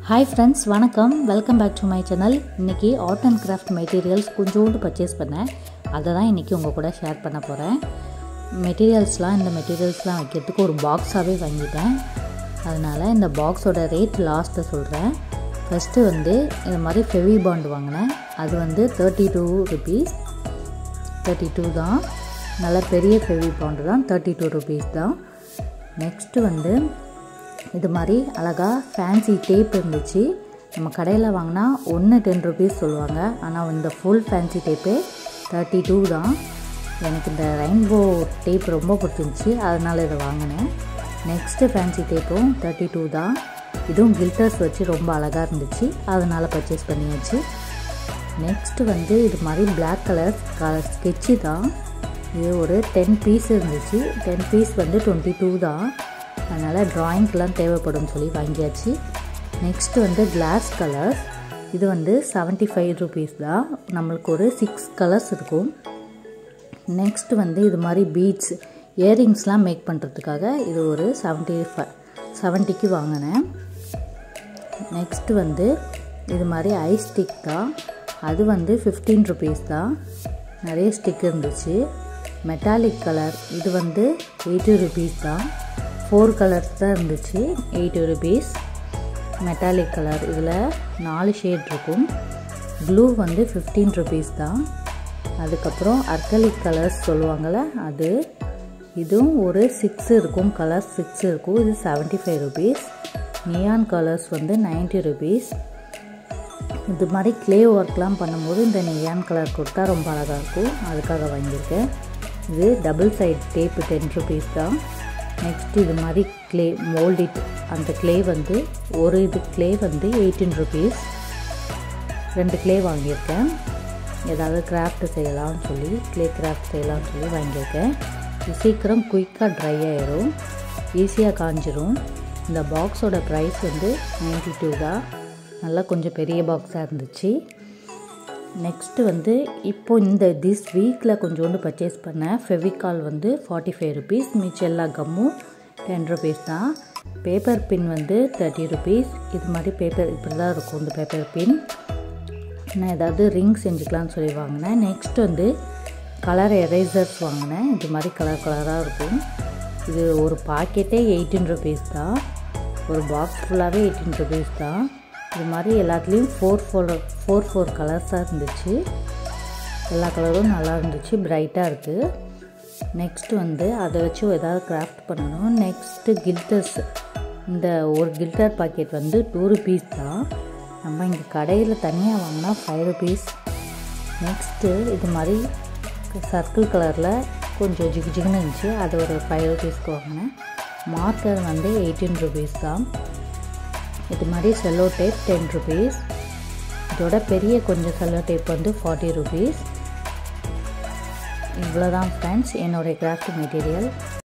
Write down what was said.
hi friends வணக்கம் welcome back to my channel இன்றைக்கி art and craft materials கொஞ்சோண்டு purchase பண்ணேன் அதை தான் இன்றைக்கி உங்கள் கூட ஷேர் பண்ண போகிறேன் மெட்டீரியல்ஸ்லாம் இந்த மெட்டீரியல்ஸ்லாம் வைக்கிறதுக்கு ஒரு பாக்ஸாகவே வாங்கிட்டேன் அதனால் இந்த பாக்ஸோட ரேட் லாஸ்ட்டு சொல்கிறேன் ஃபஸ்ட்டு வந்து இந்த மாதிரி ஃபெவி பாண்ட் வாங்கினேன் அது வந்து thirty two rupees thirty two தான் நல்ல பெரிய ஃபெவி பாண்டு தான் தேர்ட்டி டூ ருபீஸ் தான் நெக்ஸ்ட்டு வந்து இது மாதிரி அழகாக ஃபேன்சி டேப் இருந்துச்சு நம்ம கடையில் வாங்கினா ஒன்று டென் ருபீஸ் சொல்லுவாங்க ஆனால் இந்த ஃபுல் ஃபேன்சி டேப்பே தேர்ட்டி டூ தான் எனக்கு இந்த ரெயின்போ டேப் ரொம்ப பிடிச்சிருந்துச்சி அதனால் இதை வாங்கினேன் நெக்ஸ்ட்டு ஃபேன்சி டேப்பும் தேர்ட்டி டூ தான் இதுவும் கில்டர்ஸ் வச்சு ரொம்ப அழகாக இருந்துச்சு அதனால் பர்ச்சேஸ் பண்ணியாச்சு நெக்ஸ்ட்டு வந்து இது மாதிரி பிளாக் கலர் கலர் ஸ்கெட்சு தான் இது ஒரு டென் பீஸ் இருந்துச்சு டென் பீஸ் வந்து டுவெண்ட்டி டூ தான் அதனால் ட்ராயிங்க்கெலாம் தேவைப்படும் சொல்லி வாங்கியாச்சு நெக்ஸ்ட்டு வந்து கிளாஸ் கலர்ஸ் இது வந்து செவன்ட்டி ஃபைவ் ருபீஸ் தான் நம்மளுக்கு ஒரு சிக்ஸ் கலர்ஸ் இருக்கும் நெக்ஸ்ட் வந்து இது மாதிரி பீட்ஸ் இயரிங்ஸ்லாம் மேக் பண்ணுறதுக்காக இது ஒரு செவன்ட்டி ஃபைவ் செவன்ட்டிக்கு வாங்கினேன் நெக்ஸ்ட்டு வந்து இது மாதிரி ஐஸ் ஸ்டிக் தான் அது வந்து ஃபிஃப்டீன் ருபீஸ் தான் நிறைய ஸ்டிக் இருந்துச்சு மெட்டாலிக் கலர் இது வந்து எயிட்டி ருபீஸ் தான் ஃபோர் கலர்ஸ் தான் இருந்துச்சு எயிட்டி ருபீஸ் மெட்டாலிக் கலர் இதில் நாலு ஷேட் இருக்கும் ப்ளூ வந்து ஃபிஃப்டீன் ருபீஸ் தான் அதுக்கப்புறம் அர்கலிக் கலர்ஸ் சொல்லுவாங்கள்ல அது இதுவும் ஒரு சிக்ஸ் இருக்கும் கலர் சிக்ஸ் இருக்கும் இது seventy five rupees neon colours வந்து நைன்ட்டி ருபீஸ் இது மாதிரி க்ளே ஒர்க்லாம் பண்ணும்போது இந்த நியான் கலர் கொடுத்தா ரொம்ப அழகாக இருக்கும் அதுக்காக வாங்கியிருக்கேன் இது double side tape ten rupees தான் நெக்ஸ்ட் இது மாதிரி க்ளே மோல்டிட் அந்த க்ளே வந்து ஒரு இது க்ளே வந்து எயிட்டீன் ருபீஸ் ரெண்டு க்ளே வாங்கியிருக்கேன் ஏதாவது கிராஃப்ட் செய்யலாம்னு சொல்லி க்ளே கிராஃப்ட் செய்யலாம்னு சொல்லி வாங்கியிருக்கேன் இது சீக்கிரம் குயிக்காக ட்ரை ஆயிரும் ஈஸியாக காஞ்சிரும் இந்த பாக்ஸோட ப்ரைஸ் வந்து நைன்டி டூ தான் நல்லா கொஞ்சம் பெரிய பாக்ஸாக இருந்துச்சு நெக்ஸ்ட்டு வந்து இப்போது இந்த திஸ் வீக்கில் கொஞ்சோண்டு பர்ச்சேஸ் பண்ணேன் ஃபெவிகால் வந்து ஃபார்ட்டி ஃபைவ் ருபீஸ் மிச்சம் எல்லா கம்மும் டென் ருபீஸ் தான் பேப்பர் பின் வந்து தேர்ட்டி ருபீஸ் இது மாதிரி பேப்பர் இப்படி தான் இருக்கும் இந்த பேப்பர் பின் நான் ஏதாவது ரிங் செஞ்சுக்கலான்னு சொல்லி வாங்கினேன் நெக்ஸ்ட் வந்து கலர் எரேசர்ஸ் வாங்கினேன் இது மாதிரி கலர் கலராக இருக்கும் இது ஒரு பாக்கெட்டே எயிட்டீன் ருபீஸ் தான் ஒரு பாக்ஸ் ஃபுல்லாகவே எயிட்டீன் ருபீஸ் தான் இது மாதிரி எல்லாத்துலேயும் ஃபோர் ஃபோர் ஃபோர் ஃபோர் கலர்ஸாக இருந்துச்சு எல்லா கலரும் நல்லா இருந்துச்சு பிரைட்டாக இருக்குது நெக்ஸ்ட் வந்து அதை வச்சு ஏதாவது கிராஃப்ட் பண்ணணும் நெக்ஸ்ட்டு கில்டர்ஸ் இந்த ஒரு கில்டர் பாக்கெட் வந்து டூ ருபீஸ் தான் நம்ம இங்கே கடையில் தனியாக வாங்கினா ஃபைவ் ருபீஸ் நெக்ஸ்ட்டு இது மாதிரி சர்க்கிள் கலரில் கொஞ்சம் ஜிகு ஜிகுன்னு இருந்துச்சு அது ஒரு ஃபைவ் ருபீஸ்க்கு வாங்கினேன் மார்க்கர் வந்து எயிட்டீன் ருபீஸ் தான் இது மாதிரி செல்லோ டேப் டென் ருபீஸ் இதோட பெரிய கொஞ்சம் செல்லோ டேப் வந்து ஃபார்ட்டி ருபீஸ் இவ்வளோ தான் ஃப்ரெண்ட்ஸ் என்னுடைய கிராஃப்ட் மெட்டீரியல்